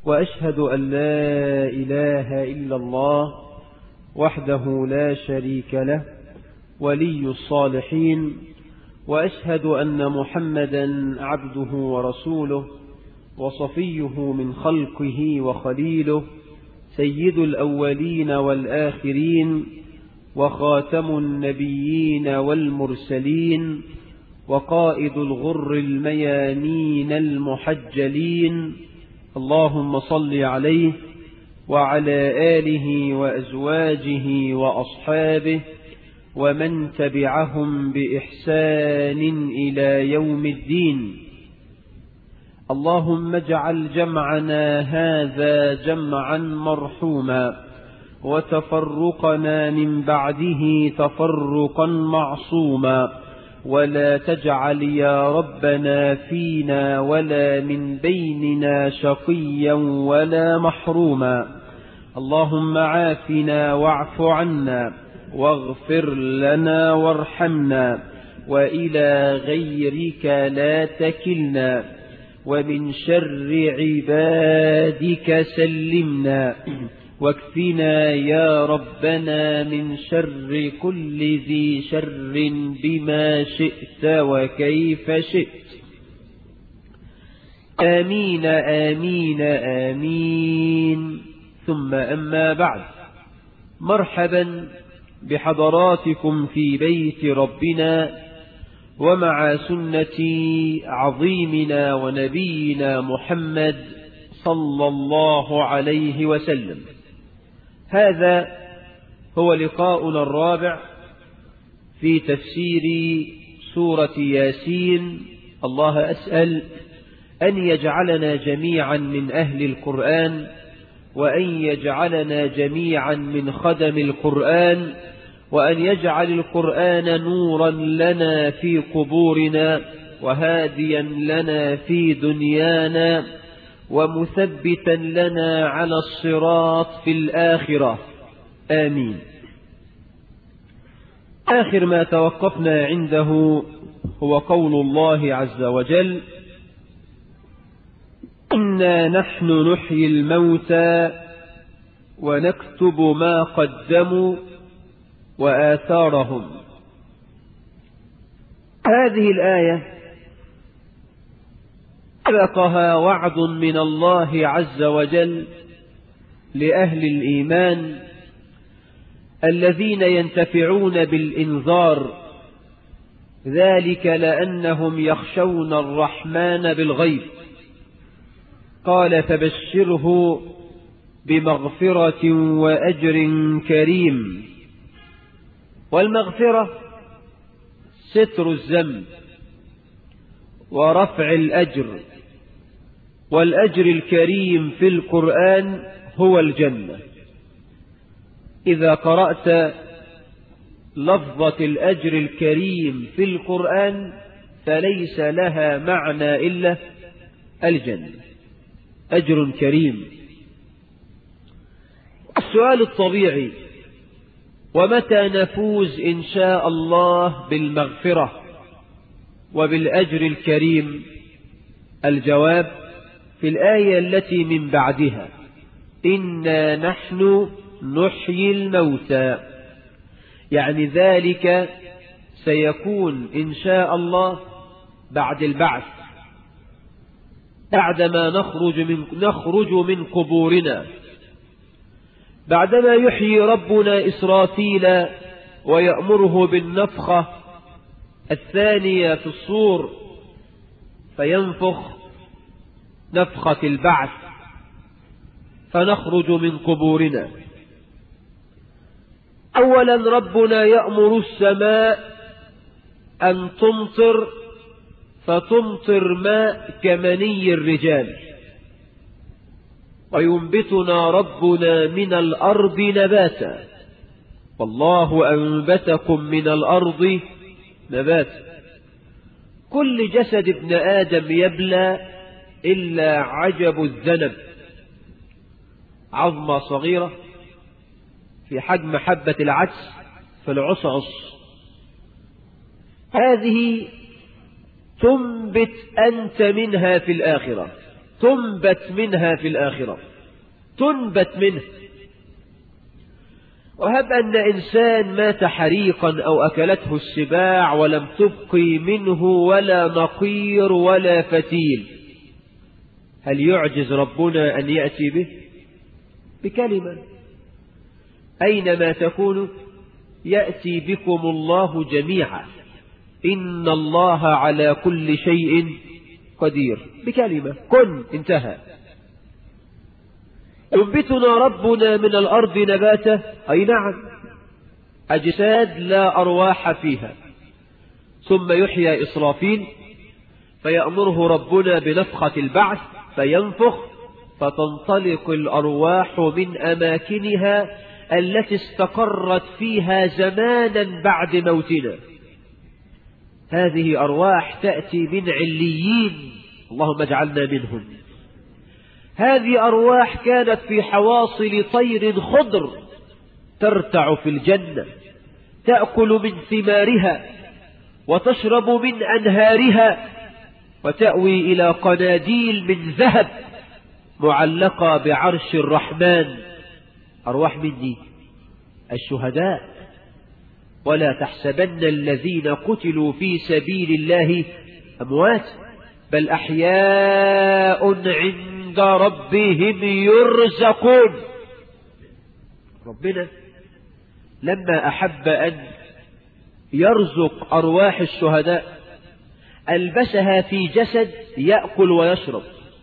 وأشهد أن لا إله إلا الله وحده لا شريك له ولي الصالحين وأشهد أن محمدا عبده ورسوله وصفيه من خلقه وخليله سيد الأولين والآخرين وخاتم النبيين والمرسلين وقائد الغر الميامين المحجلين اللهم صل عليه وعلى آله وأزواجه وأصحابه ومن تبعهم بإحسان إلى يوم الدين اللهم اجعل جمعنا هذا جمعا مرحوما وتفرقنا من بعده تفرقا معصوما ولا تجعل يا ربنا فينا ولا من بيننا شقيا ولا محروما اللهم عافنا واعف عنا واغفر لنا وارحمنا وإلى غيرك لا تكلنا ومن شر عبادك سلمنا واكفنا يا ربنا من شر كل ذي شر بما شئت وكيف شئت آمين آمين آمين ثم أما بعد مرحبا بحضراتكم في بيت ربنا ومع سنة عظيمنا ونبينا محمد صلى الله عليه وسلم هذا هو لقاؤنا الرابع في تفسير سورة ياسين الله أسأل أن يجعلنا جميعا من أهل القرآن وأن يجعلنا جميعا من خدم القرآن وأن يجعل القرآن نورا لنا في قبورنا وهاديا لنا في دنيانا ومثبتا لنا على الصراط في الآخرة آمين آخر ما توقفنا عنده هو قول الله عز وجل إنا نحن نحيي الموتى ونكتب ما قدموا وآثارهم هذه الآية سبقها وعد من الله عز وجل لأهل الإيمان الذين ينتفعون بالإنذار ذلك لأنهم يخشون الرحمن بالغيب قال فبشره بمغفرة وأجر كريم والمغفرة ستر الذنب ورفع الأجر والأجر الكريم في القرآن هو الجنة إذا قرأت لفظة الأجر الكريم في القرآن فليس لها معنى إلا الجنة أجر كريم السؤال الطبيعي ومتى نفوز إن شاء الله بالمغفرة وبالأجر الكريم الجواب في الآية التي من بعدها إنا نحن نحيي الموتى يعني ذلك سيكون إن شاء الله بعد البعث بعدما نخرج من, نخرج من قبورنا بعدما يحيي ربنا إسرافيل ويأمره بالنفخة الثانية في الصور فينفخ نفخة البعث فنخرج من قبورنا أولا ربنا يأمر السماء أن تمطر فتمطر ماء كمني الرجال وينبتنا ربنا من الأرض نباتا والله أنبتكم من الأرض نباتا كل جسد ابن آدم يبلى إلا عجب الذنب عظمة صغيرة في حجم حبة العدس في العصعص هذه تنبت أنت منها في الآخرة تنبت منها في الآخرة تنبت منه وهب أن إنسان مات حريقا أو أكلته السباع ولم تبقي منه ولا نقير ولا فتيل هل يعجز ربنا أن يأتي به بكلمة أينما تكونوا يأتي بكم الله جميعا إن الله على كل شيء قدير بكلمة كن انتهى ينبتنا ربنا من الأرض نباتا أي نعم أجساد لا أرواح فيها ثم يحيى إسرافيل فيأمره ربنا بنفخة البعث فينفخ فتنطلق الأرواح من أماكنها التي استقرت فيها زمانا بعد موتنا هذه أرواح تأتي من عليين اللهم اجعلنا منهم هذه أرواح كانت في حواصل طير خضر ترتع في الجنة تأكل من ثمارها وتشرب من أنهارها وتأوي إلى قناديل من ذهب معلقة بعرش الرحمن أرواح مني الشهداء ولا تحسبن الذين قتلوا في سبيل الله أموات بل أحياء عند ربهم يرزقون ربنا لما أحب أن يرزق أرواح الشهداء ألبسها في جسد يأكل ويشرب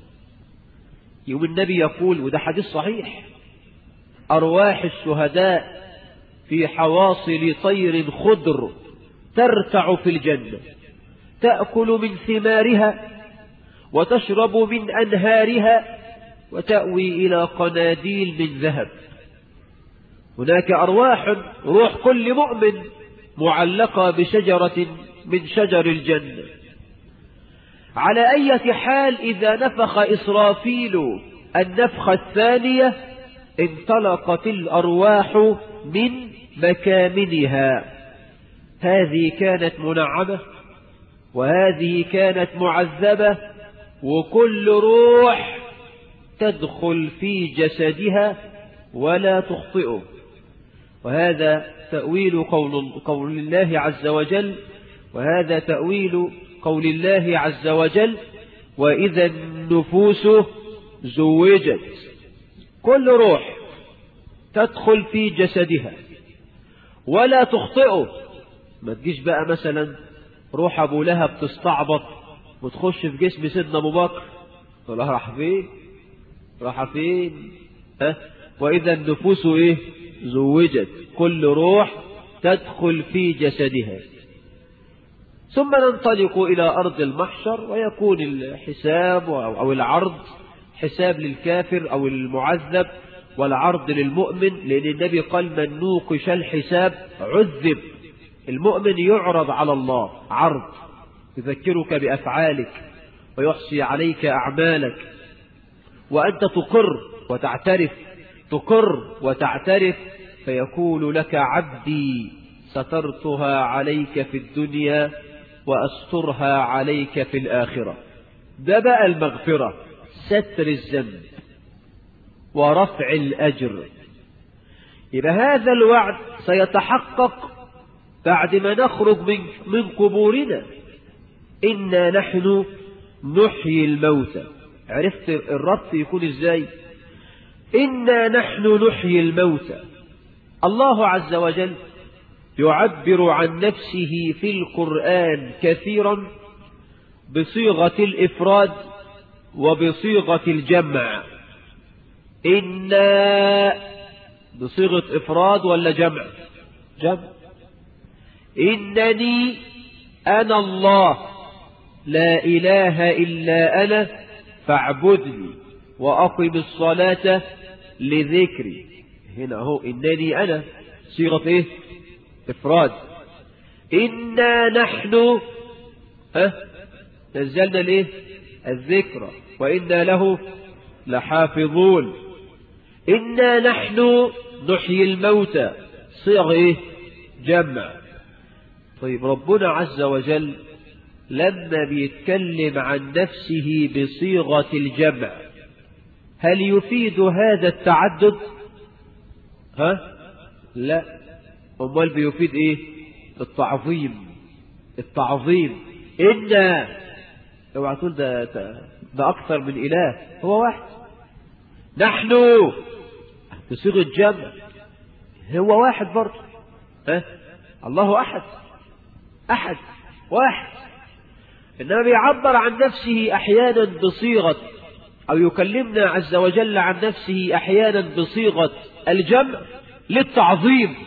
يوم النبي يقول وده حديث صحيح أرواح الشهداء في حواصل طير خضر ترتع في الجنة تأكل من ثمارها وتشرب من أنهارها وتأوي إلى قناديل من ذهب هناك أرواح روح كل مؤمن معلقة بشجرة من شجر الجنة على أي حال إذا نفخ إسرافيل النفخة الثانية انطلقت الأرواح من مكامنها هذه كانت منعمة وهذه كانت معذبة وكل روح تدخل في جسدها ولا تخطئه وهذا تأويل قول, قول الله عز وجل وهذا تأويل قول الله عز وجل وإذا النفوس زوجت كل روح تدخل في جسدها ولا تخطئه ما تجيش بقى مثلا روح أبو لهب تستعبط وتخش في جسم سيدنا أبو بكر تقول له راح فين راح فين ها وإذا النفوس إيه زوجت كل روح تدخل في جسدها ثم ننطلق إلى أرض المحشر ويكون الحساب أو العرض حساب للكافر أو المعذب والعرض للمؤمن لأن النبي قال من نوقش الحساب عذب المؤمن يعرض على الله عرض يذكرك بأفعالك ويحصي عليك أعمالك وأنت تقر وتعترف تقر وتعترف فيقول لك عبدي سترتها عليك في الدنيا وأسترها عليك في الآخرة ده بقى المغفرة ستر الذنب ورفع الأجر إذا هذا الوعد سيتحقق بعد ما نخرج من, من قبورنا إنا نحن نحيي الموتى عرفت الربط يكون إزاي إنا نحن نحيي الموتى الله عز وجل يعبر عن نفسه في القرآن كثيرا بصيغة الإفراد وبصيغة الجمع إنا بصيغة إفراد ولا جمع جمع إنني أنا الله لا إله إلا أنا فاعبدني وأقم الصلاة لذكري هنا هو إنني أنا صيغة إيه إفراد إنا نحن ها نزلنا الإيه الذكرى وإنا له لحافظون إنا نحن نحيي الموتى صيغ إيه جمع طيب ربنا عز وجل لما بيتكلم عن نفسه بصيغة الجمع هل يفيد هذا التعدد ها لا امال بيفيد ايه التعظيم التعظيم ان اوعى تقول ده ده اكثر من اله هو واحد نحن بصيغه جمع هو واحد برضه ها الله احد احد واحد انما بيعبر عن نفسه احيانا بصيغه او يكلمنا عز وجل عن نفسه احيانا بصيغه الجمع للتعظيم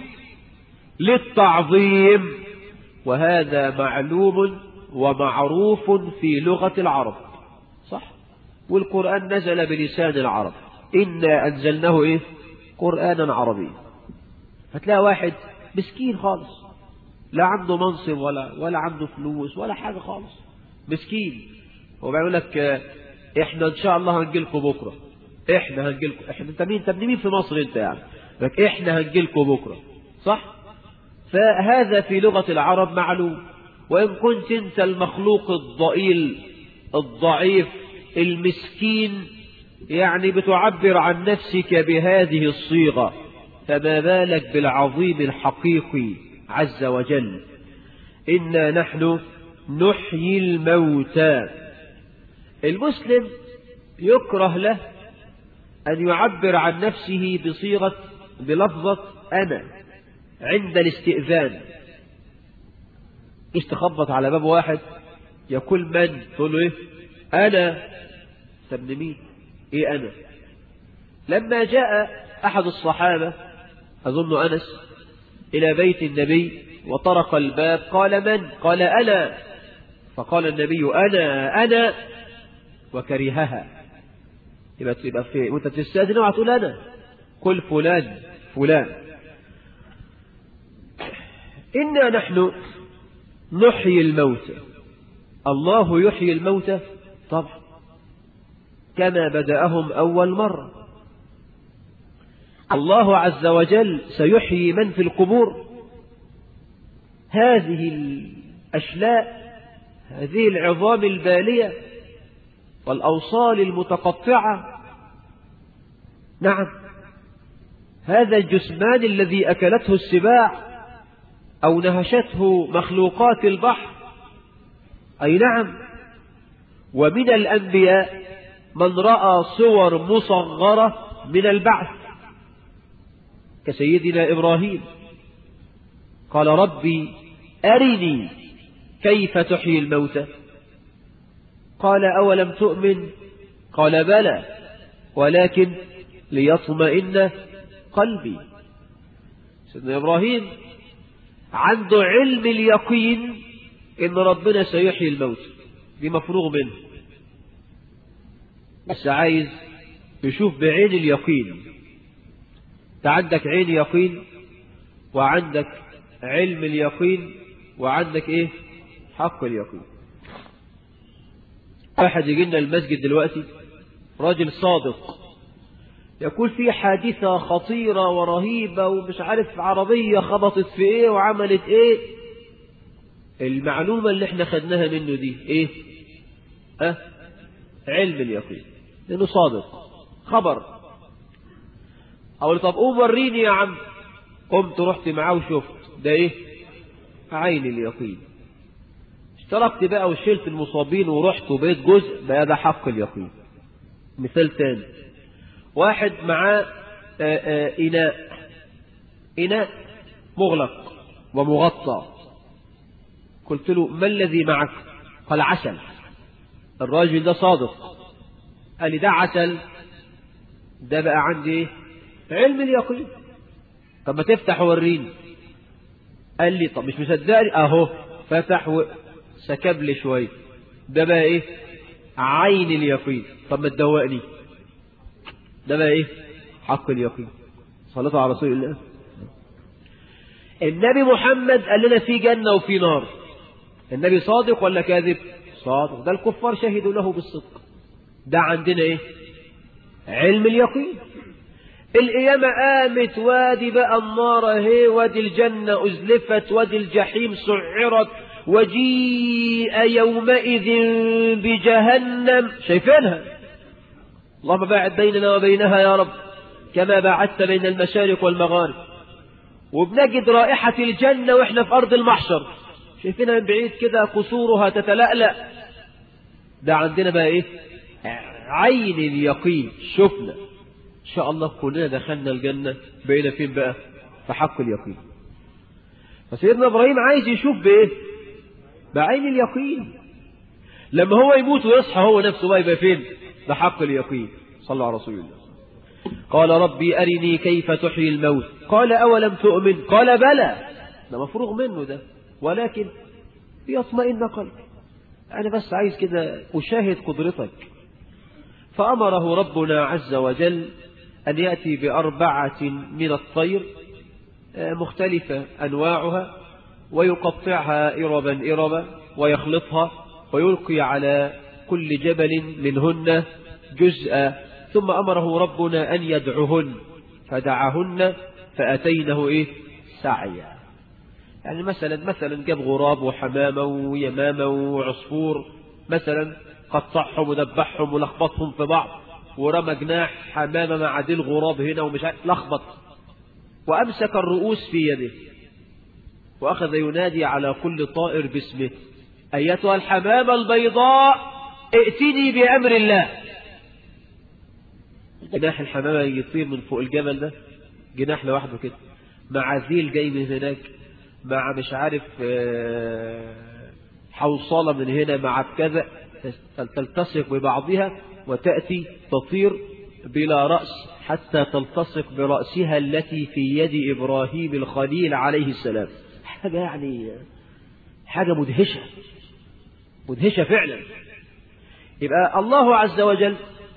للتعظيم وهذا معلوم ومعروف في لغة العرب صح والقرآن نزل بلسان العرب إنا أنزلناه إيه قرآنا عربيا هتلاقي واحد مسكين خالص لا عنده منصب ولا ولا عنده فلوس ولا حاجة خالص مسكين هو بيقول لك احنا ان شاء الله هنجيلكم بكره احنا هنجيلكم احنا انت مين انت مين في مصر انت يعني لك احنا هنجيلكم بكره صح فهذا في لغة العرب معلوم وإن كنت أنت المخلوق الضئيل الضعيف المسكين يعني بتعبر عن نفسك بهذه الصيغة فما بالك بالعظيم الحقيقي عز وجل إنا نحن نحيي الموتى المسلم يكره له أن يعبر عن نفسه بصيغة بلفظة أنا عند الاستئذان ايش تخبط على باب واحد يقول من تقول له ايه انا سبن مين ايه انا لما جاء احد الصحابة اظن انس الى بيت النبي وطرق الباب قال من قال انا فقال النبي انا انا وكرهها يبقى تبقى في وانت تستاذن اوعى تقول انا قل فلان فلان إنا نحن نحيي الموتى الله يحيي الموتى طبعا كما بدأهم أول مرة الله عز وجل سيحيي من في القبور هذه الأشلاء هذه العظام البالية والأوصال المتقطعة نعم هذا الجسمان الذي أكلته السباع أو نهشته مخلوقات البحر أي نعم ومن الأنبياء من رأى صور مصغرة من البعث كسيدنا إبراهيم قال ربي أرني كيف تحيي الموتى قال أولم تؤمن قال بلى ولكن ليطمئن قلبي سيدنا إبراهيم عنده علم اليقين ان ربنا سيحيي الموت دي مفروغ منه بس عايز يشوف بعين اليقين انت عندك عين يقين وعندك علم اليقين وعندك ايه حق اليقين واحد يجي لنا المسجد دلوقتي راجل صادق يقول في حادثة خطيرة ورهيبة ومش عارف عربية خبطت في ايه وعملت ايه المعلومة اللي احنا خدناها منه دي ايه اه علم اليقين لانه صادق خبر اقول طب قوم وريني يا عم قمت رحت معاه وشفت ده ايه عين اليقين اشتركت بقى وشلت المصابين ورحت وبيت جزء بقى ده حق اليقين مثال تاني واحد معاه إناء إناء مغلق ومغطى قلت له ما الذي معك قال عسل الراجل ده صادق قال لي ده عسل ده بقى عندي علم اليقين طب ما تفتح وريني قال لي طب مش مصدقني اهو فتح وسكب لي شويه ده بقى ايه عين اليقين طب ما تدوقني ده بقى ايه حق اليقين صلاة على رسول الله النبي محمد قال لنا في جنة وفي نار النبي صادق ولا كاذب صادق ده الكفار شهدوا له بالصدق ده عندنا ايه علم اليقين القيامة قامت وادي بقى النار اهي وادي الجنة أزلفت وادي الجحيم سعرت وجيء يومئذ بجهنم شايفينها اللهم باعد بيننا وبينها يا رب كما باعدت بين المشارق والمغارب وبنجد رائحة الجنة واحنا في أرض المحشر شايفينها من بعيد كده قصورها تتلألأ ده عندنا بقى ايه عين اليقين شفنا ان شاء الله كلنا دخلنا الجنة بقينا فين بقى في حق اليقين فسيدنا ابراهيم عايز يشوف بايه بعين اليقين لما هو يموت ويصحى هو نفسه بقى يبقى فين بحق اليقين صلى على رسول الله قال ربي أرني كيف تحيي الموت قال أولم تؤمن قال بلى ده مفروغ منه ده ولكن يطمئن قلبي أنا بس عايز كده أشاهد قدرتك فأمره ربنا عز وجل أن يأتي بأربعة من الطير مختلفة أنواعها ويقطعها إربا إربا ويخلطها ويلقي على كل جبل منهن جزءا ثم أمره ربنا أن يدعهن فدعهن فأتينه إيه سعيا يعني مثلا مثلا جاب غراب وحمامة ويمامة وعصفور مثلا قطعهم ودبحهم ولخبطهم في بعض ورمى جناح حمامة مع ديل غراب هنا ومش عارف لخبط وأمسك الرؤوس في يده وأخذ ينادي على كل طائر باسمه أيتها الحمامة البيضاء ائتني بأمر الله جناح الحمامة يطير من فوق الجبل ده جناح لوحده كده مع ذيل جاي من هناك مع مش عارف حوصلة من هنا مع كذا تلتصق ببعضها وتأتي تطير بلا رأس حتى تلتصق برأسها التي في يد إبراهيم الخليل عليه السلام حاجة يعني حاجة مدهشة مدهشة فعلا يبقى الله عز وجل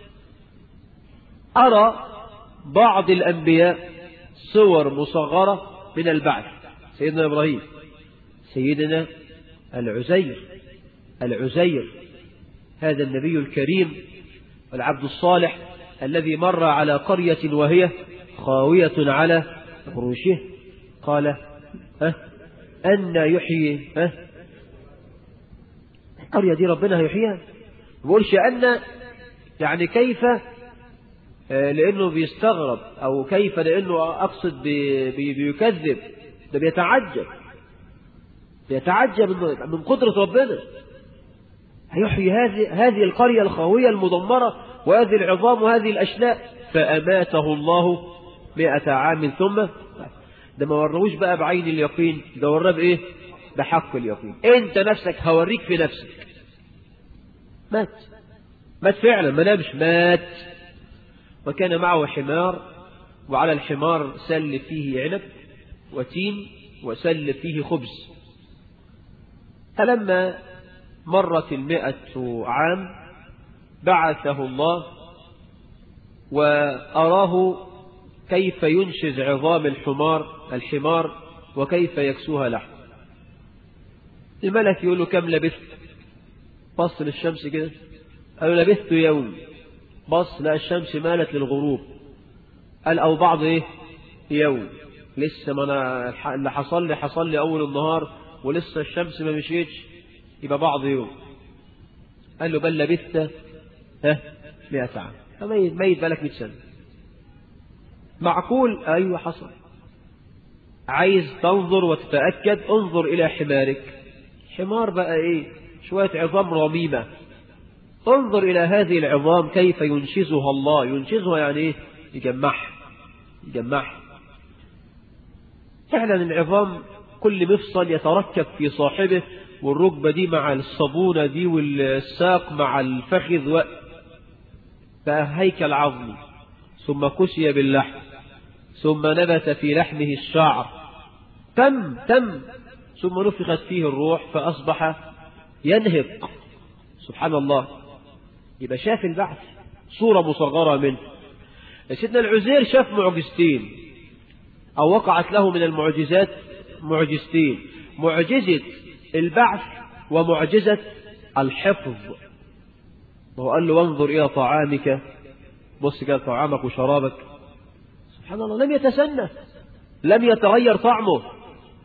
أرى بعض الأنبياء صور مصغرة من البعث سيدنا إبراهيم سيدنا العزير العزير هذا النبي الكريم والعبد الصالح الذي مر على قرية وهي خاوية على عروشه قال ها أن يحيي ها القرية دي ربنا هيحييها ما بقولش أن يعني كيف لأنه بيستغرب أو كيف لأنه أقصد بي بي بيكذب ده بيتعجب بيتعجب من قدرة ربنا هيحيي هذه هذه القرية الخاوية المدمرة وهذه العظام وهذه الأشلاء فأماته الله مئة عام ثم ده ما وروش بقى بعين اليقين ده وراه بإيه بحق اليقين انت نفسك هوريك في نفسك مات مات فعلا ما نامش مات وكان معه حمار وعلى الحمار سل فيه عنب وتين وسل فيه خبز فلما مرت المئة عام بعثه الله وأراه كيف ينشز عظام الحمار الحمار وكيف يكسوها لحم الملك يقول له كم لبثت بص للشمس كده قال له لبثت يوم بص لا الشمس مالت للغروب قال أو بعض إيه يوم لسه ما أنا اللي حصل لي حصل لي أول النهار ولسه الشمس ما مشيتش يبقى بعض يوم قال له بل لبثت ها 100 عام فميت ميت بالك 100 سنة معقول أيوة حصل عايز تنظر وتتأكد انظر إلى حمارك حمار بقى إيه شوية عظام رميمة انظر إلى هذه العظام كيف ينشزها الله ينشزها يعني إيه يجمعها يجمعها فعلا العظام كل مفصل يتركب في صاحبه والركبة دي مع الصابونة دي والساق مع الفخذ و... بقى هيكل عظمي ثم كسي باللحم ثم نبت في لحمه الشعر تم تم ثم نفخت فيه الروح فأصبح ينهق سبحان الله يبقى شاف البعث صورة مصغرة منه سيدنا العزير شاف معجزتين أو وقعت له من المعجزات معجزتين معجزة البعث ومعجزة الحفظ وهو قال له وانظر إلى طعامك بص كده طعامك وشرابك سبحان الله لم يتسنى لم يتغير طعمه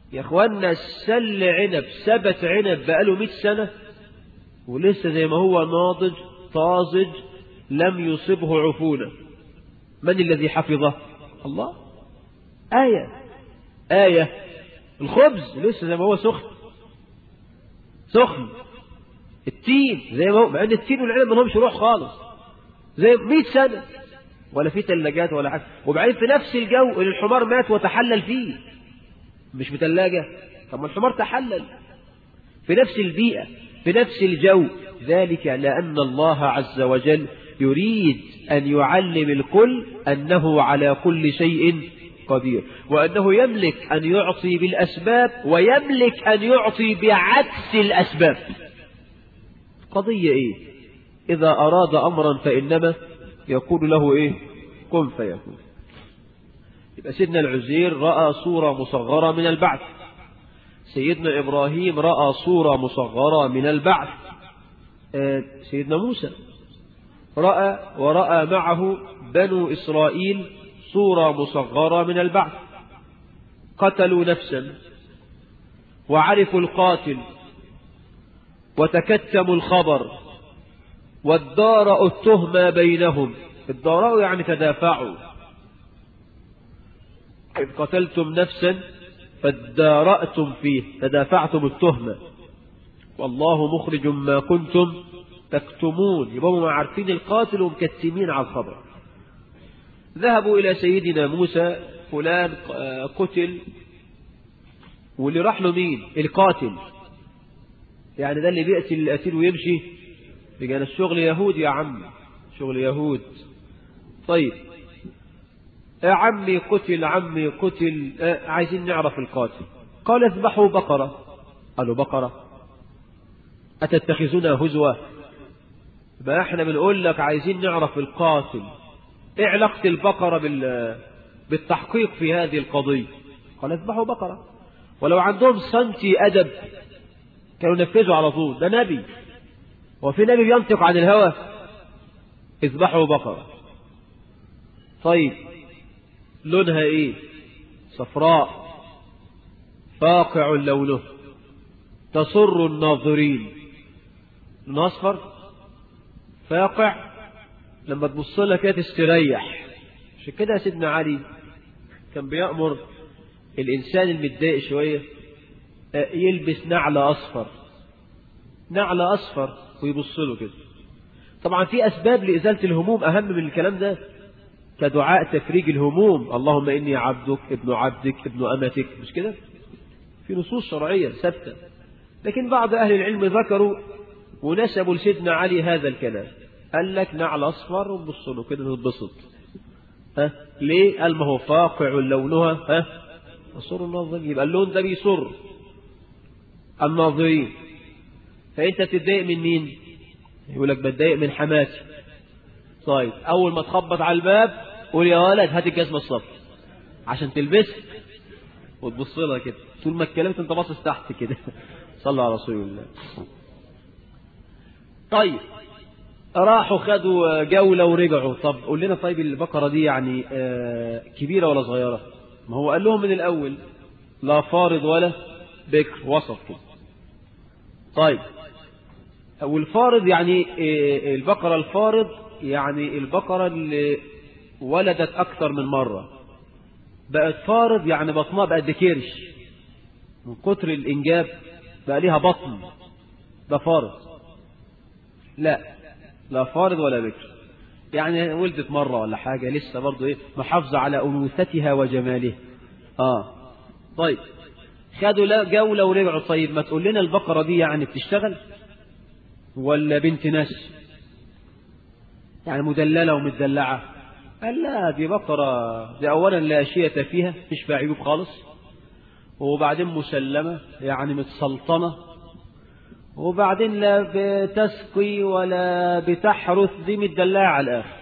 يا اخوانا السل عنب سبت عنب بقاله 100 سنة ولسه زي ما هو ناضج طازج لم يصبه عفونة من الذي حفظه الله آية آية الخبز لسه زي ما هو سخن سخن التين زي ما هو مع ان التين والعنب ما لهمش روح خالص زي 100 سنة ولا في ثلاجات ولا حاجة وبعدين في نفس الجو اللي الحمار مات وتحلل فيه مش بثلاجة طب ما الحمار تحلل في نفس البيئة في نفس الجو ذلك لأن الله عز وجل يريد أن يعلم الكل أنه على كل شيء قدير وأنه يملك أن يعطي بالأسباب ويملك أن يعطي بعكس الأسباب قضية إيه إذا أراد أمرا فإنما يقول له إيه كن فيكون يبقى سيدنا العزير رأى صورة مصغرة من البعث سيدنا إبراهيم رأى صورة مصغرة من البعث سيدنا موسى رأى ورأى معه بنو إسرائيل صورة مصغرة من البعث قتلوا نفسا وعرفوا القاتل وتكتموا الخبر وادارأوا التهمة بينهم الدارأوا يعني تدافعوا إذ قتلتم نفسا فادارأتم فيه تدافعتم التهمة والله مخرج ما كنتم تكتمون يبقوا هم عارفين القاتل ومكتمين على الخبر ذهبوا إلى سيدنا موسى فلان قتل واللي راح له مين القاتل يعني ده اللي بيقتل القتيل ويمشي يبقى الشغل يهود يا عم شغل يهود طيب يا عمي قتل عمي قتل آه عايزين نعرف القاتل قال اذبحوا بقرة قالوا بقرة أتتخذنا هزوة بقى احنا بنقول لك عايزين نعرف القاتل ايه علاقة البقرة بال بالتحقيق في هذه القضية قال اذبحوا بقرة ولو عندهم سنتي أدب كانوا نفذوا على طول ده نبي وفي نبي بينطق عن الهوى اذبحوا بقرة طيب لونها ايه صفراء فاقع لونه تسر الناظرين لونها اصفر فاقع لما تبص لها كده تستريح عشان كده سيدنا علي كان بيأمر الإنسان المتضايق شوية يلبس نعل أصفر نعل أصفر ويبص له كده طبعا في أسباب لإزالة الهموم أهم من الكلام ده كدعاء تفريج الهموم اللهم إني عبدك ابن عبدك ابن أمتك مش كده في نصوص شرعية ثابتة لكن بعض أهل العلم ذكروا ونسبوا لسيدنا علي هذا الكلام قال لك نعل أصفر وبص له كده تتبسط ها ليه قال ما هو فاقع لونها ها يسر الناظرين يبقى اللون ده بيسر الناظرين فانت تتضايق من مين يقول لك بتضايق من حماتي طيب اول ما تخبط على الباب قول يا ولد هات الجزمه الصفر عشان تلبسها وتبص لها كده طول ما اتكلمت انت باصص تحت كده صلى على رسول الله طيب راحوا خدوا جولة ورجعوا طب قول لنا طيب البقرة دي يعني كبيرة ولا صغيرة ما هو قال لهم من الأول لا فارض ولا بكر وسط كده طيب والفارض يعني البقرة الفارض يعني البقرة اللي ولدت أكثر من مرة بقت فارض يعني بطنها بقت كرش من كتر الإنجاب بقى ليها بطن ده فارض لا لا فارض ولا بكر يعني ولدت مرة ولا حاجة لسه برضو ايه محافظة على أنوثتها وجمالها اه طيب خدوا لا جولة ورجعوا طيب ما تقول لنا البقرة دي يعني بتشتغل ولا بنت ناس يعني مدللة ومدلعة قال لا دي بقرة دي أولا لا أشية فيها مش فيها عيوب خالص وبعدين مسلمة يعني متسلطنة وبعدين لا بتسقي ولا بتحرث دي متدلعة على الآخر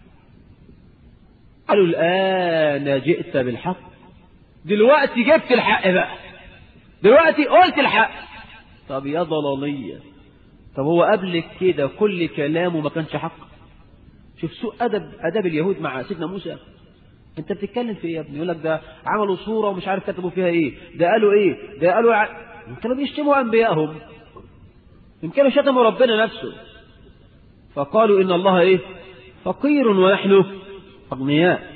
قالوا الآن جئت بالحق دلوقتي جبت الحق بقى دلوقتي قلت الحق طب يا ضلالية طب هو قبلك كده كل كلامه ما كانش حق شوف سوء أدب أدب اليهود مع سيدنا موسى انت بتتكلم في ايه يا ابني يقول لك ده عملوا صورة ومش عارف كتبوا فيها ايه ده قالوا ايه ده قالوا ع... كانوا بيشتموا انبيائهم ان كانوا شتموا ربنا نفسه فقالوا ان الله ايه فقير ونحن اغنياء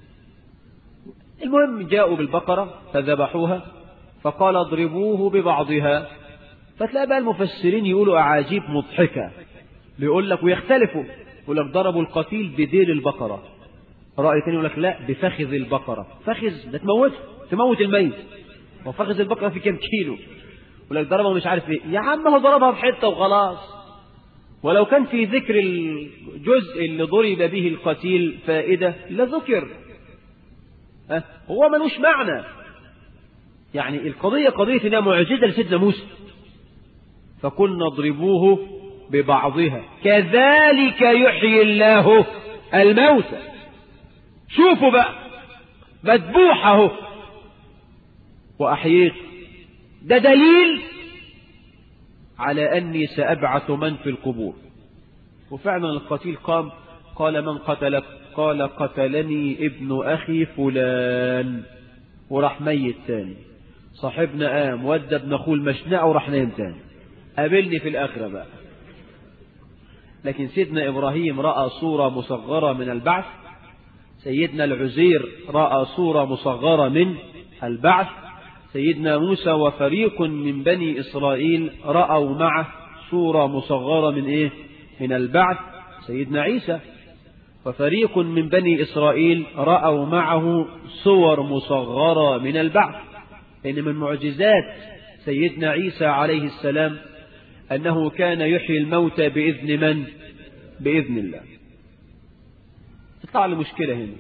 المهم جاءوا بالبقرة فذبحوها فقال اضربوه ببعضها فتلاقي بقى المفسرين يقولوا أعاجيب مضحكة بيقول لك ويختلفوا يقول لك ضربوا القتيل بديل البقرة رأي تاني يقول لك لا بفخذ البقرة فخذ ده تموته تموت الميت وفخذ البقرة في كام كيلو يقول لك ضربه مش عارف ايه يا عم هو ضربها في حتة وخلاص ولو كان في ذكر الجزء اللي ضرب به القتيل فائدة لذكر أه؟ هو ملوش معنى يعني القضية قضية انها معجزة لسيدنا موسى فقلنا اضربوه ببعضها كذلك يحيي الله الموتى شوفوا بقى مذبوحه وأحييت ده دليل على أني سأبعث من في القبور وفعلا القتيل قام قال من قتلك قال قتلني ابن أخي فلان وراح ميت تاني صاحبنا قام ودى ابن أخوه المشنقة وراح نايم تاني قابلني في الآخرة بقى لكن سيدنا إبراهيم رأى صورة مصغرة من البعث سيدنا العزير رأى صورة مصغرة من البعث سيدنا موسى وفريق من بني إسرائيل رأوا معه صورة مصغرة من إيه؟ من البعث سيدنا عيسى وفريق من بني إسرائيل رأوا معه صور مصغرة من البعث إن من معجزات سيدنا عيسى عليه السلام أنه كان يحيي الموتى بإذن من؟ بإذن الله تطلع لي مشكلة هنا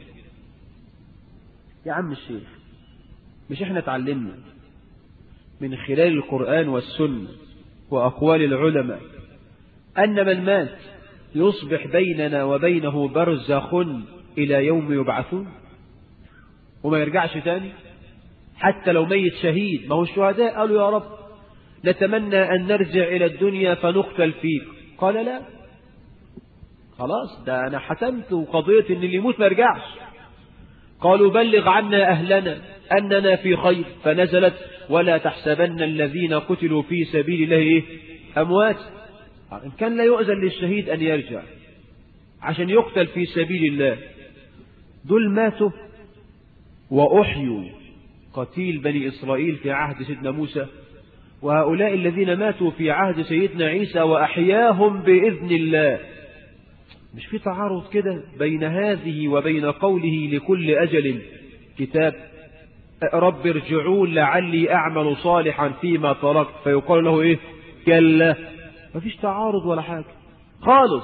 يا عم الشيخ مش احنا اتعلمنا من خلال القرآن والسنة وأقوال العلماء أن من مات يصبح بيننا وبينه برزخ إلى يوم يبعثون وما يرجعش تاني حتى لو ميت شهيد ما هو الشهداء قالوا يا رب نتمنى أن نرجع إلى الدنيا فنقتل فيك قال لا خلاص ده أنا حتمت وقضية إن اللي يموت ما يرجعش قالوا بلغ عنا أهلنا أننا في خير فنزلت ولا تحسبن الذين قتلوا في سبيل الله إيه؟ أموات إن كان لا يؤذن للشهيد أن يرجع عشان يقتل في سبيل الله دول ماتوا وأحيوا قتيل بني إسرائيل في عهد سيدنا موسى وهؤلاء الذين ماتوا في عهد سيدنا عيسى وأحياهم بإذن الله مش في تعارض كده بين هذه وبين قوله لكل أجل كتاب رب ارجعون لعلي أعمل صالحا فيما تركت فيقال له إيه كلا مفيش تعارض ولا حاجة خالص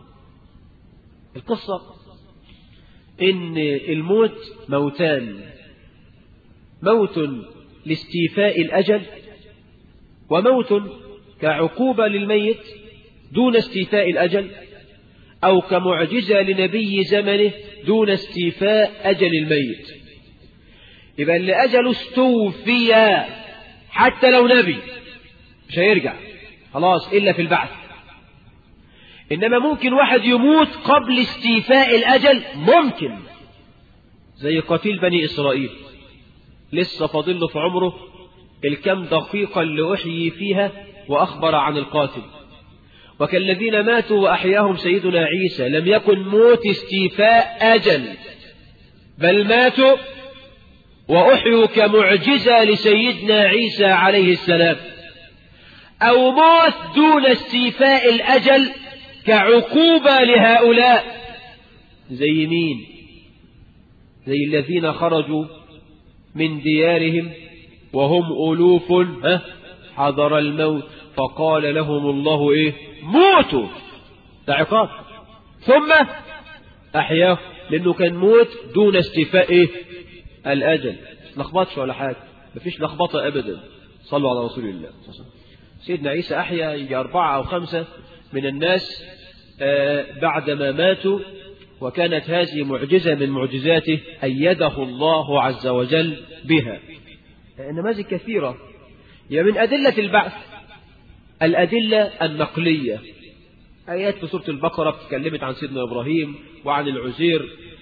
القصة إن الموت موتان موت لاستيفاء الأجل وموت كعقوبة للميت دون استيفاء الأجل أو كمعجزة لنبي زمنه دون استيفاء أجل الميت يبقى اللي أجله استوفي حتى لو نبي مش هيرجع خلاص إلا في البعث إنما ممكن واحد يموت قبل استيفاء الأجل ممكن زي قتيل بني إسرائيل لسه فاضل له في عمره الكم دقيقة اللي أحيي فيها وأخبر عن القاتل وكالذين ماتوا وأحياهم سيدنا عيسى لم يكن موت استيفاء أجل بل ماتوا وأحيوا كمعجزة لسيدنا عيسى عليه السلام أو موت دون استيفاء الأجل كعقوبة لهؤلاء زي مين زي الذين خرجوا من ديارهم وهم ألوف ها حضر الموت فقال لهم الله إيه موتوا ده عقاب ثم أحياه لأنه كان موت دون استيفاء إيه الأجل لخبطش ولا حاجة مفيش لخبطة أبدا صلوا على رسول الله سيدنا عيسى أحيا يجي أربعة أو خمسة من الناس بعدما ماتوا وكانت هذه معجزة من معجزاته أيده الله عز وجل بها نماذج كثيرة هي من أدلة البعث الأدلة النقلية آيات في سورة البقرة اتكلمت عن سيدنا إبراهيم وعن العزير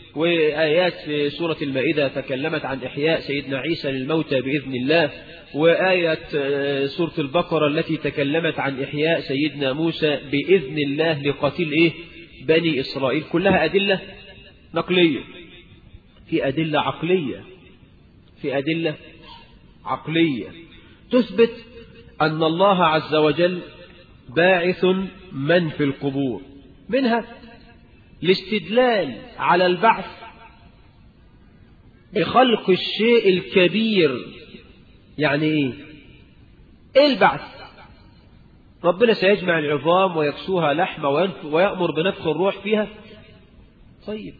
وآيات في سورة المائدة تكلمت عن إحياء سيدنا عيسى للموتى بإذن الله وآية سورة البقرة التي تكلمت عن إحياء سيدنا موسى بإذن الله لقتيل إيه بني إسرائيل كلها أدلة نقلية في أدلة عقلية في أدلة عقلية تثبت أن الله عز وجل باعث من في القبور منها الاستدلال على البعث بخلق الشيء الكبير يعني ايه ايه البعث ربنا سيجمع العظام ويكسوها لحم ويأمر بنفخ الروح فيها طيب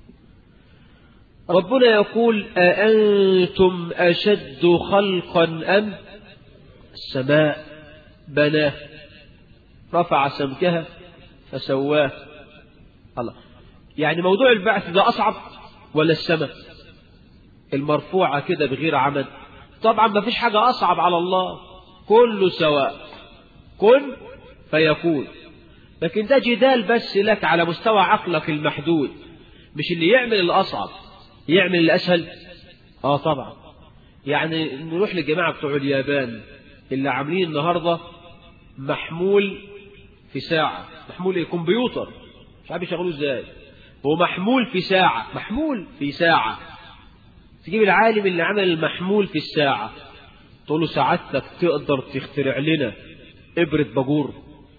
ربنا يقول أأنتم أشد خلقا أم السماء بناه رفع سمكها فسواه الله يعني موضوع البعث ده أصعب ولا السماء المرفوعة كده بغير عمد طبعا ما فيش حاجة أصعب على الله كله سواء كن فيكون لكن ده جدال بس لك على مستوى عقلك المحدود مش اللي يعمل الأصعب يعمل الأسهل آه طبعا يعني نروح للجماعة بتوع اليابان اللي عاملين النهاردة محمول في ساعة محمول ايه كمبيوتر مش عارف يشغلوه ازاي هو محمول في ساعة محمول في ساعة تجيب العالم اللي عمل المحمول في الساعة تقول له سعادتك تقدر تخترع لنا إبرة باجور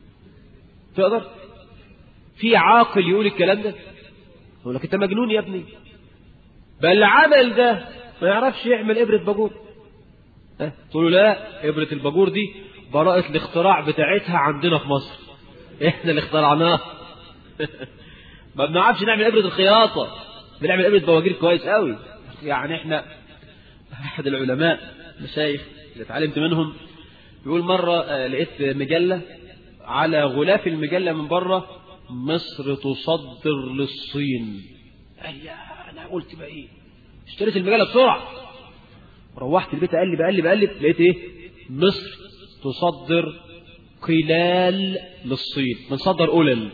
تقدر في عاقل يقول الكلام ده يقول لك انت مجنون يا ابني بل العمل ده ما يعرفش يعمل إبرة باجور ها تقول له لا إبرة الباجور دي براءة الاختراع بتاعتها عندنا في مصر احنا اللي اخترعناها ما بنعرفش نعمل إبرة الخياطة بنعمل إبرة بواجير كويس قوي يعني احنا احد العلماء مشايخ اللي اتعلمت منهم بيقول مرة آه، لقيت مجلة على غلاف المجلة من بره مصر تصدر للصين أيا انا قلت بقى ايه اشتريت المجلة بسرعة روحت البيت اقلب اقلب اقلب لقيت ايه مصر تصدر قلال للصين بنصدر قلل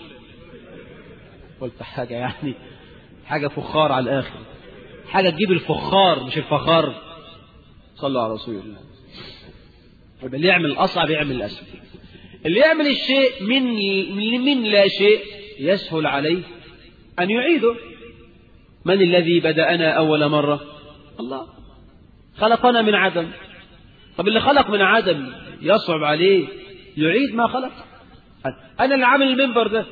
قلت حاجة يعني حاجة فخار على الآخر حاجة تجيب الفخار مش الفخار صلوا على رسول الله يبقى اللي يعمل الأصعب يعمل الأسهل اللي يعمل الشيء من من لا شيء يسهل عليه أن يعيده من الذي بدأنا أول مرة الله خلقنا من عدم طب اللي خلق من عدم يصعب عليه يعيد ما خلق أنا اللي عامل المنبر ده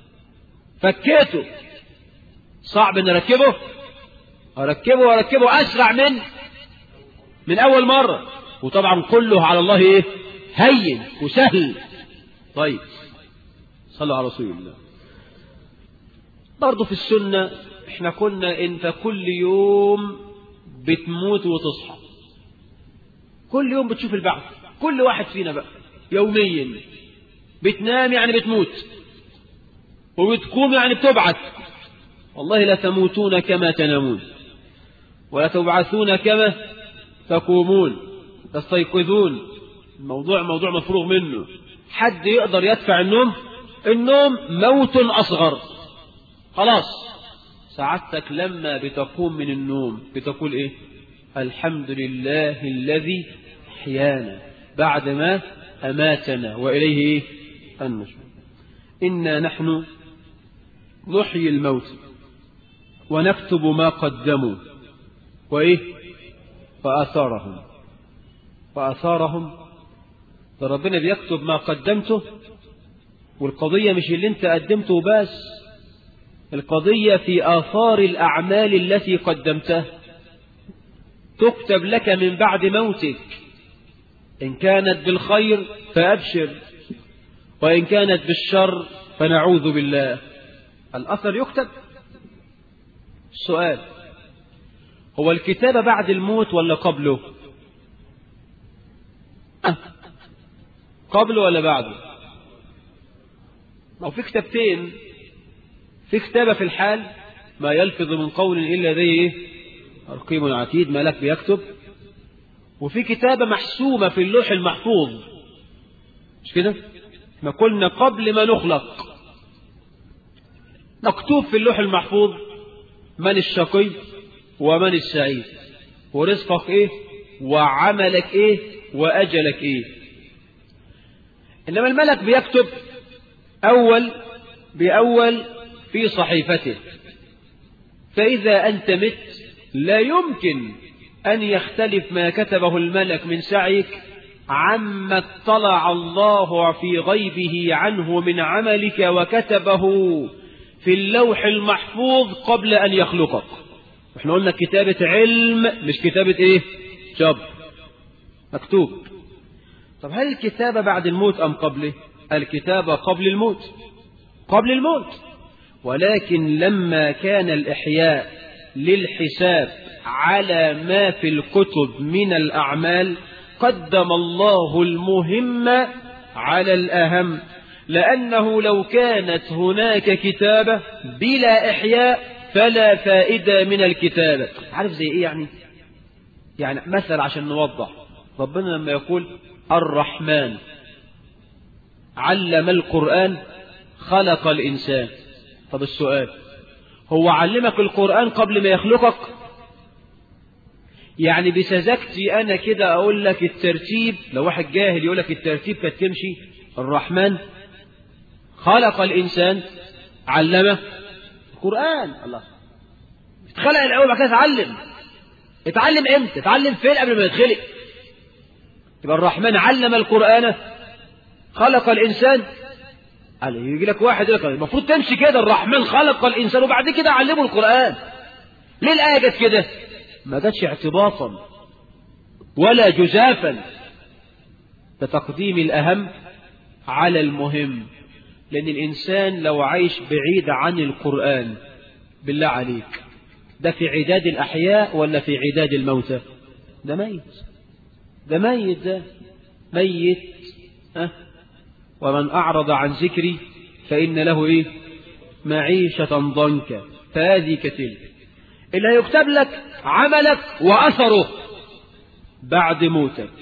فكيته صعب ان اركبه اركبه واركبه اسرع من من اول مرة وطبعا كله على الله ايه هين وسهل طيب صلوا على رسول الله برضه في السنة احنا قلنا انت كل يوم بتموت وتصحى كل يوم بتشوف البعث كل واحد فينا بقى يوميا بتنام يعني بتموت وبتقوم يعني بتبعث والله لا تموتون كما تنامون ولا تبعثون كما تقومون تستيقظون الموضوع موضوع مفروغ منه حد يقدر يدفع النوم النوم موت أصغر خلاص سعادتك لما بتقوم من النوم بتقول ايه الحمد لله الذي احيانا بعد ما أماتنا وإليه إيه؟ النشور إنا نحن نحيي الموت ونكتب ما قدموا وإيه وآثارهم وآثارهم فربنا بيكتب ما قدمته والقضية مش اللي انت قدمته بس القضية في آثار الأعمال التي قدمتها تكتب لك من بعد موتك إن كانت بالخير فأبشر وإن كانت بالشر فنعوذ بالله الأثر يكتب السؤال هو الكتابة بعد الموت ولا قبله أه. قبله ولا بعده أو في كتابتين في كتابة في الحال ما يلفظ من قول إلا ذي إيه؟ رقيب عتيد ملك بيكتب وفي كتابة محسومة في اللوح المحفوظ مش كده ما قلنا قبل ما نخلق مكتوب في اللوح المحفوظ من الشقي ومن السعيد ورزقك ايه وعملك ايه واجلك ايه انما الملك بيكتب اول باول في صحيفته فاذا انت مت لا يمكن ان يختلف ما كتبه الملك من سعيك عما اطلع الله في غيبه عنه من عملك وكتبه في اللوح المحفوظ قبل أن يخلقك احنا قلنا كتابة علم مش كتابة ايه جب مكتوب طب هل الكتابة بعد الموت أم قبله الكتابة قبل الموت قبل الموت ولكن لما كان الإحياء للحساب على ما في الكتب من الأعمال قدم الله المهم على الأهم لأنه لو كانت هناك كتابة بلا إحياء فلا فائدة من الكتابة عارف زي إيه يعني يعني مثل عشان نوضح ربنا لما يقول الرحمن علم القرآن خلق الإنسان طب السؤال هو علمك القرآن قبل ما يخلقك يعني بسذاجتي أنا كده أقول لك الترتيب لو واحد جاهل يقول لك الترتيب كانت تمشي الرحمن خلق الإنسان علمه القرآن الله اتخلق الأول بعد كده اتعلم اتعلم امتى اتعلم فين قبل ما يتخلق يبقى الرحمن علم القرآن خلق الإنسان قال يجي لك واحد يقول لك المفروض تمشي كده الرحمن خلق الإنسان وبعد كده علمه القرآن ليه الآية جت كده ما جاتش اعتباطا ولا جزافا بتقديم الأهم على المهم لأن الإنسان لو عايش بعيد عن القرآن بالله عليك ده في عداد الأحياء ولا في عداد الموتى ده ميت ده ميت ده ميت أه؟ ومن أعرض عن ذكري فإن له إيه معيشة ضنكا فهذه كتلك اللي هيكتب لك عملك وأثره بعد موتك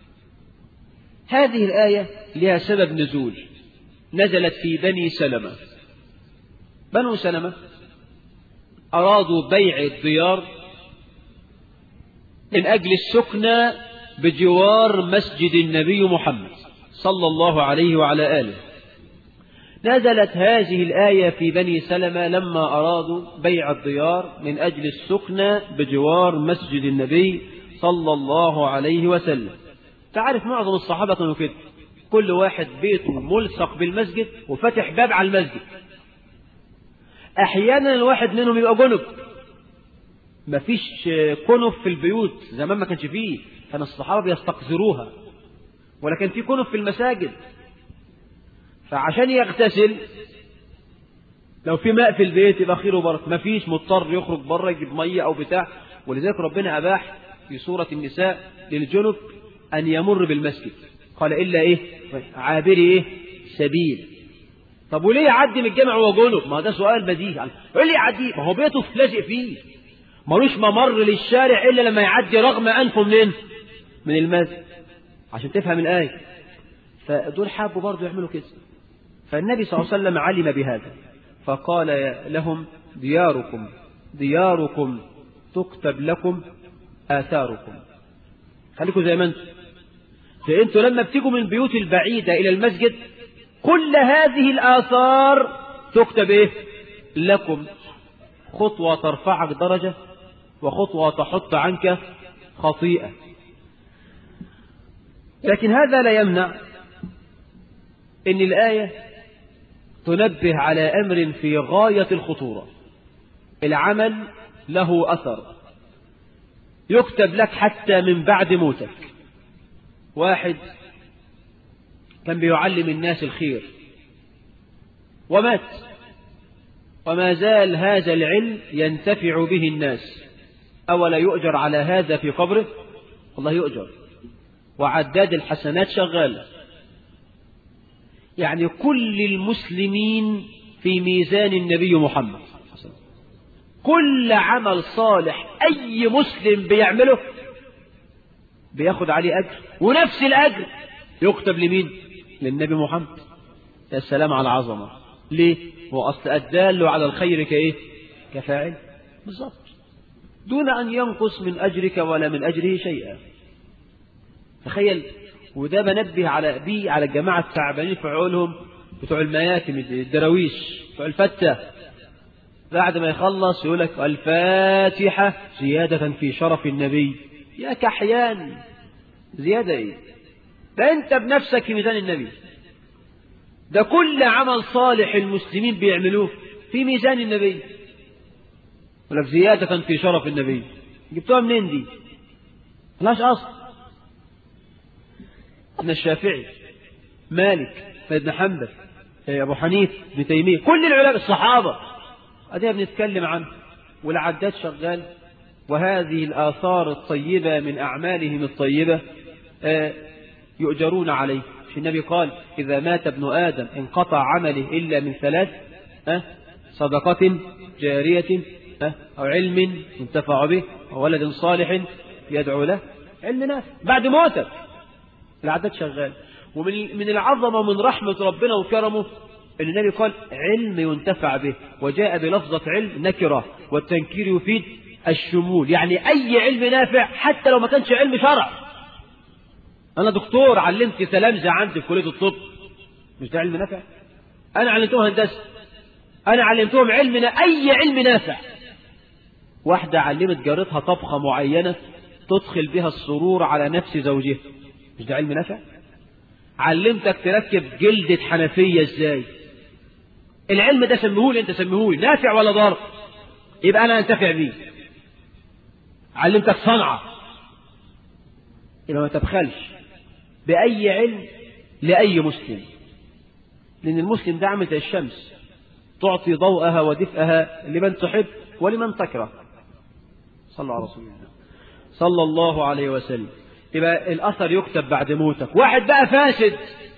هذه الآية لها سبب نزول نزلت في بني سلمة بنو سلمة أرادوا بيع الديار من أجل السكنى بجوار مسجد النبي محمد صلى الله عليه وعلى آله نزلت هذه الآية في بني سلمة لما أرادوا بيع الديار من أجل السكنى بجوار مسجد النبي صلى الله عليه وسلم تعرف معظم الصحابة كانوا كده كل واحد بيته ملصق بالمسجد وفتح باب على المسجد أحيانا الواحد منهم يبقى جنب مفيش كنف في البيوت زمان ما كانش فيه كان الصحابة بيستقذروها ولكن في كنف في المساجد فعشان يغتسل لو في ماء في البيت يبقى خير وبركة مفيش مضطر يخرج بره يجيب مية أو بتاع ولذلك ربنا أباح في سورة النساء للجنب أن يمر بالمسجد قال إلا إيه عابري إيه سبيل طب وليه يعدي من الجامع وهو جنب ما ده سؤال بديهي يعني ايه اللي يعدي ما هو بيته لازق فيه ملوش ممر للشارع إلا لما يعدي رغم أنفه منين من المسجد عشان تفهم الآية فدول حابوا برضه يعملوا كده فالنبي صلى الله عليه وسلم علم بهذا فقال لهم دياركم دياركم تكتب لكم آثاركم خليكم زي ما انتم فانتوا لما بتيجوا من بيوت البعيدة إلى المسجد كل هذه الآثار تكتب إيه لكم خطوة ترفعك درجة وخطوة تحط عنك خطيئة لكن هذا لا يمنع ان الآية تنبه على أمر في غاية الخطورة العمل له أثر يكتب لك حتى من بعد موتك واحد كان بيعلم الناس الخير ومات وما زال هذا العلم ينتفع به الناس أولا يؤجر على هذا في قبره والله يؤجر وعداد الحسنات شغال يعني كل المسلمين في ميزان النبي محمد كل عمل صالح أي مسلم بيعمله بياخد عليه أجر ونفس الأجر يكتب لمين للنبي محمد يا السلام على العظمة ليه هو أصل الدال على الخير كإيه كفاعل بالظبط دون أن ينقص من أجرك ولا من أجره شيئا تخيل وده بنبه على بيه على الجماعة التعبانين في عقولهم بتوع المياتم الدراويش بتوع الفتة بعد ما يخلص يقول لك الفاتحة زيادة في شرف النبي يا كحيان زيادة ايه ده انت بنفسك في ميزان النبي ده كل عمل صالح المسلمين بيعملوه في ميزان النبي ولك زيادة في شرف النبي جبتوها منين دي ملاش أصل ابن الشافعي مالك ابن حنبل أبو حنيف ابن تيمية كل العلماء الصحابة أدينا بنتكلم عنه والعداد شغال وهذه الآثار الطيبة من أعمالهم الطيبة يؤجرون عليه النبي قال إذا مات ابن آدم انقطع عمله إلا من ثلاث صدقة جارية أو علم ينتفع به أو ولد صالح يدعو له علم نافع بعد موتك العدد شغال ومن من العظمة ومن رحمة ربنا وكرمه أن النبي قال علم ينتفع به وجاء بلفظة علم نكرة والتنكير يفيد الشمول يعني أي علم نافع حتى لو ما كانش علم شرع أنا دكتور علمت تلامذة عندي في كلية الطب مش ده علم نافع أنا علمتهم هندسة أنا علمتهم علم أي علم نافع واحدة علمت جارتها طبخة معينة تدخل بها السرور على نفس زوجها مش ده علم نافع علمتك تركب جلدة حنفية ازاي العلم ده سميهولي انت سميهولي نافع ولا ضار يبقى انا انتفع بيه علمتك صنعة يبقى ما تبخلش بأي علم لأي مسلم لأن المسلم ده عامل زي الشمس تعطي ضوءها ودفئها لمن تحب ولمن تكره صلى على رسول الله صلى الله عليه وسلم يبقى الأثر يكتب بعد موتك واحد بقى فاسد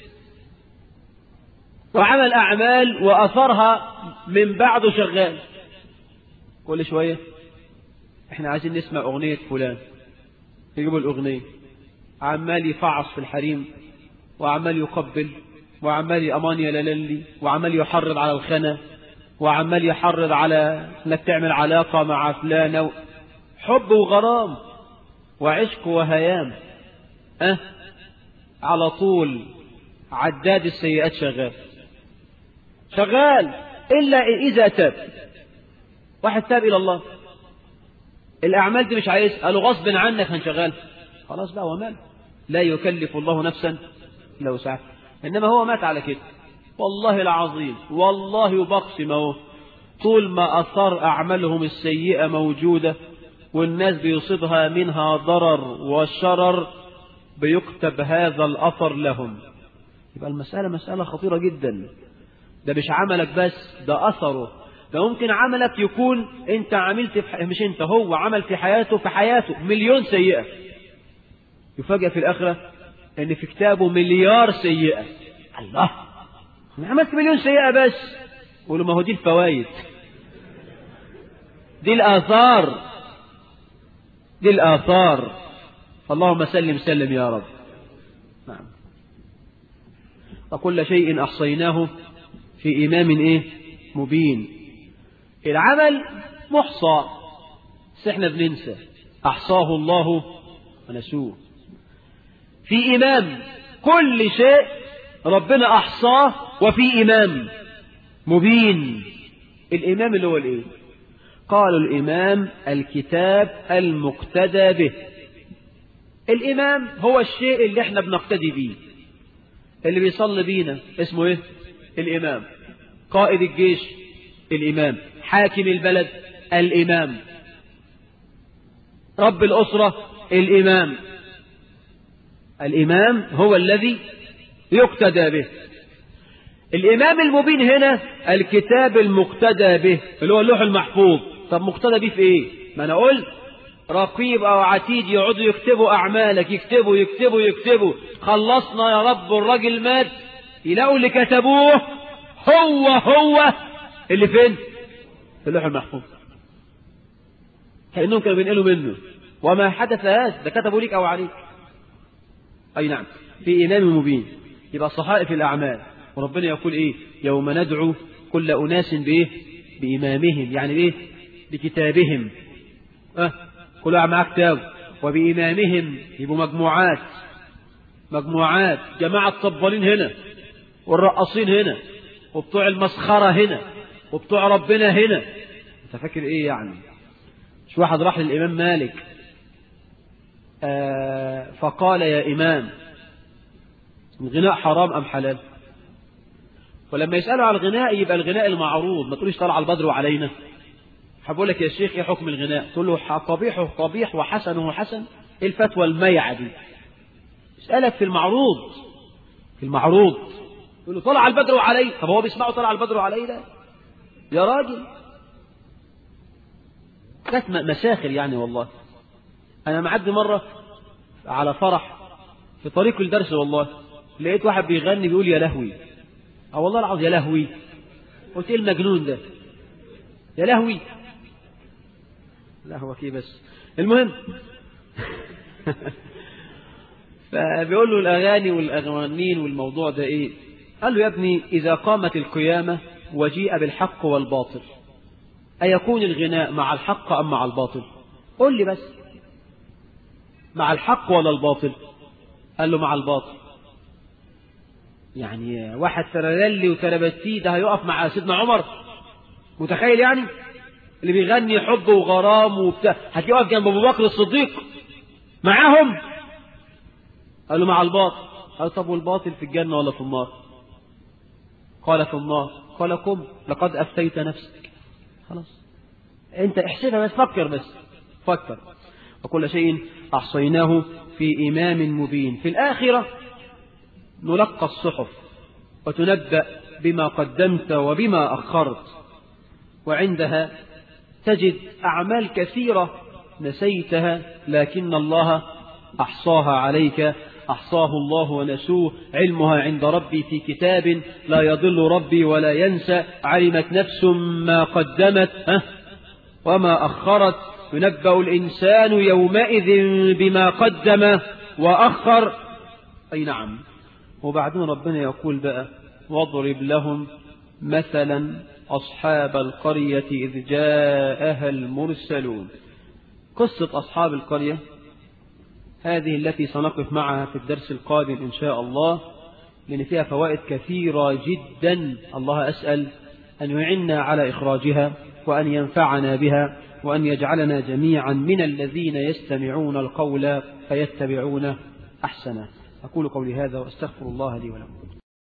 وعمل أعمال وأثرها من بعده شغال كل شوية احنا عايزين نسمع أغنية فلان يجيبوا الأغنية عمال يفعص في الحريم وعمال يقبل وعمال أمان يلالي وعمال يحرض على الخنا وعمال يحرض على انك تعمل علاقة مع فلانة حب وغرام وعشق وهيام أه على طول عداد السيئات شغال شغال إلا إذا تاب واحد تاب إلى الله الأعمال دي مش عايز قالوا غصب عنك هنشغال خلاص بقى ومال لا يكلف الله نفسا إلا وسعها إنما هو مات على كده والله العظيم والله بقسم اهو طول ما أثار أعمالهم السيئة موجودة والناس بيصيبها منها ضرر وشرر بيكتب هذا الأثر لهم يبقى المسألة مسألة خطيرة جدا ده مش عملك بس ده أثره ده ممكن عملك يكون انت عملت في مش انت هو عمل في حياته في حياته مليون سيئة يفاجأ في الآخرة ان في كتابه مليار سيئة الله انا عملت مليون سيئة بس قولوا ما هو دي الفوائد دي الآثار دي الآثار اللهم سلم سلم يا رب نعم وكل شيء أحصيناه في إمام إيه مبين العمل محصى بس احنا بننسى أحصاه الله ونسوه في إمام كل شيء ربنا أحصاه وفي إمام مبين الإمام اللي هو الإيه قالوا الإمام الكتاب المقتدى به الإمام هو الشيء اللي احنا بنقتدي بيه اللي بيصلي بينا اسمه ايه الإمام قائد الجيش الإمام حاكم البلد الإمام رب الأسرة الإمام الإمام هو الذي يقتدى به الإمام المبين هنا الكتاب المقتدى به اللي هو اللوح المحفوظ طب مقتدى به في إيه ما أنا قلت رقيب أو عتيد يقعدوا يكتبوا أعمالك يكتبوا يكتبوا يكتبوا خلصنا يا رب الراجل مات يلاقوا اللي كتبوه هو هو اللي فين في اللوح المحفوظ كأنهم كانوا بينقلوا منه وما حدث هذا ده كتبوا ليك أو عليك أي نعم في إمام مبين يبقى صحائف الأعمال وربنا يقول إيه يوم ندعو كل أناس بإيه بإمامهم يعني إيه بكتابهم أه كل واحد معاه كتاب وبإمامهم يبقوا مجموعات مجموعات جماعة طبالين هنا والرقصين هنا وبتوع المسخرة هنا وبتوع ربنا هنا انت فاكر ايه يعني مش واحد راح للإمام مالك آه فقال يا إمام الغناء حرام أم حلال ولما يسألوا على الغناء يبقى الغناء المعروض ما تقوليش طلع البدر علينا هقول لك يا شيخ ايه حكم الغناء تقول له قبيحه قبيح وحسنه حسن ايه الفتوى الميعة دي اسألك في المعروض في المعروض يقول له طلع البدر علي طب هو بيسمعه طلع البدر علي ده يا راجل كانت مساخر يعني والله انا معدي مرة على فرح في طريق الدرس والله لقيت واحد بيغني بيقول يا لهوي اه والله العظيم يا لهوي قلت ايه المجنون ده يا لهوي لا هو كي بس المهم فبيقول له الأغاني والأغانين والموضوع ده إيه قال له يا ابني إذا قامت القيامة وجيء بالحق والباطل أيكون الغناء مع الحق أم مع الباطل قل لي بس مع الحق ولا الباطل قال له مع الباطل يعني واحد ترللي وتربتي ده هيقف مع سيدنا عمر متخيل يعني اللي بيغني حب وغرام وبتاع هتقف جنب ابو بكر الصديق معاهم قال له مع الباطل قال طب والباطل في الجنة ولا في النار قال في النار قال قم لقد أفتيت نفسك خلاص انت احسبها بس فكر بس فكر وكل شيء أحصيناه في إمام مبين في الآخرة نلقى الصحف وتنبأ بما قدمت وبما أخرت وعندها تجد أعمال كثيرة نسيتها لكن الله أحصاها عليك أحصاه الله ونسوه علمها عند ربي في كتاب لا يضل ربي ولا ينسى علمت نفس ما قدمت ها وما أخرت ينبأ الإنسان يومئذ بما قدم وأخر أي نعم وبعدين ربنا يقول بقى واضرب لهم مثلا أصحاب القرية إذ جاءها المرسلون قصة أصحاب القرية هذه التي سنقف معها في الدرس القادم إن شاء الله لأن فيها فوائد كثيرة جدا الله أسأل أن يعنا على إخراجها وأن ينفعنا بها وأن يجعلنا جميعا من الذين يستمعون القول فيتبعون أحسنه أقول قولي هذا وأستغفر الله لي ولكم